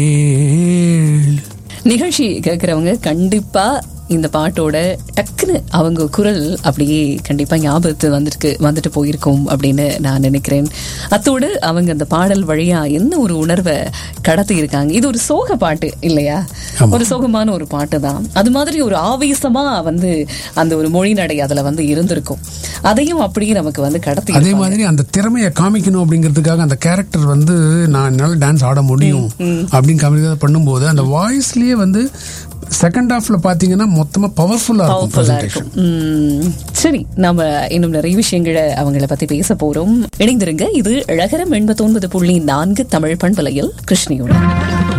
நிகழ்ச்சி கேட்குறவங்க கண்டிப்பா இந்த பாட்டோட டக்குன்னு அவங்க குரல் அப்படியே கண்டிப்பா ஞாபகத்து வந்துருக்கு வந்துட்டு போயிருக்கும் அப்படின்னு நான் நினைக்கிறேன் அத்தோடு அவங்க அந்த பாடல் வழியா என்ன ஒரு உணர்வை கடத்தி இருக்காங்க இது ஒரு சோக பாட்டு இல்லையா ஒரு சோகமான ஒரு பாட்டு தான் அது மாதிரி ஒரு ஆவேசமா வந்து அந்த ஒரு மொழி நடை அதுல வந்து இருந்திருக்கும் அதையும் அப்படியே நமக்கு வந்து கடத்தி அதே மாதிரி அந்த திறமையை காமிக்கணும் அப்படிங்கிறதுக்காக அந்த கேரக்டர் வந்து நான் என்னால டான்ஸ் ஆட முடியும் அப்படின்னு காமிக்க பண்ணும்போது அந்த வாய்ஸ்லயே வந்து செகண்ட் ஹாஃப்ல பாத்தீங்கன்னா மொத்தமா பவர்ஃபுல்லா இருக்கும் பவர்ஃபுல்லா presentation. இருக்கும் உம், சரி நாம இன்னும் நிறைய விஷயங்களை அவங்கள பத்தி பேச போறோம் இணைந்திருங்க இது அழகரம் எண்பத்தொன்பது புள்ளி நான்கு தமிழ் பண்பலையில் கிருஷ்ணியுடன்